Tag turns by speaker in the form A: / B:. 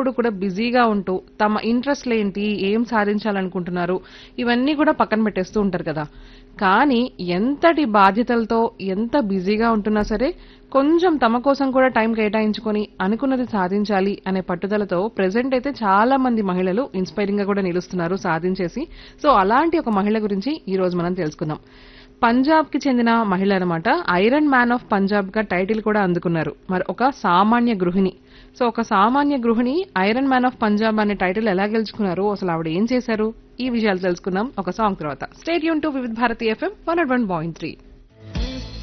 A: ఎప్పుడు కూడా బిజీగా ఉంటూ తమ ఇంట్రెస్ట్లు ఏంటి ఏం సాధించాలనుకుంటున్నారు ఇవన్నీ కూడా పక్కన పెట్టేస్తూ ఉంటారు కదా కానీ ఎంతటి బాధ్యతలతో ఎంత బిజీగా ఉంటున్నా సరే కొంచెం తమ కోసం కూడా టైం కేటాయించుకొని అనుకున్నది సాధించాలి అనే పట్టుదలతో ప్రెసెంట్ అయితే చాలా మంది మహిళలు ఇన్స్పైరింగ్ గా కూడా నిలుస్తున్నారు సాధించేసి సో అలాంటి ఒక మహిళ గురించి ఈ రోజు మనం తెలుసుకుందాం పంజాబ్ కి చెందిన మహిళ అనమాట ఐరన్ మ్యాన్ ఆఫ్ పంజాబ్ గా టైటిల్ కూడా అందుకున్నారు మరి ఒక సామాన్య గృహిణి సో ఒక సామాన్య గృహిణి ఐరన్ మ్యాన్ ఆఫ్ పంజాబ్ అనే టైటిల్ ఎలా గెలుచుకున్నారు అసలు ఆవిడ ఏం చేశారు ఈ విషయాలు తెలుసుకుందాం ఒక సాంగ్ తర్వాత stay tuned to Vividh Bharati FM one point three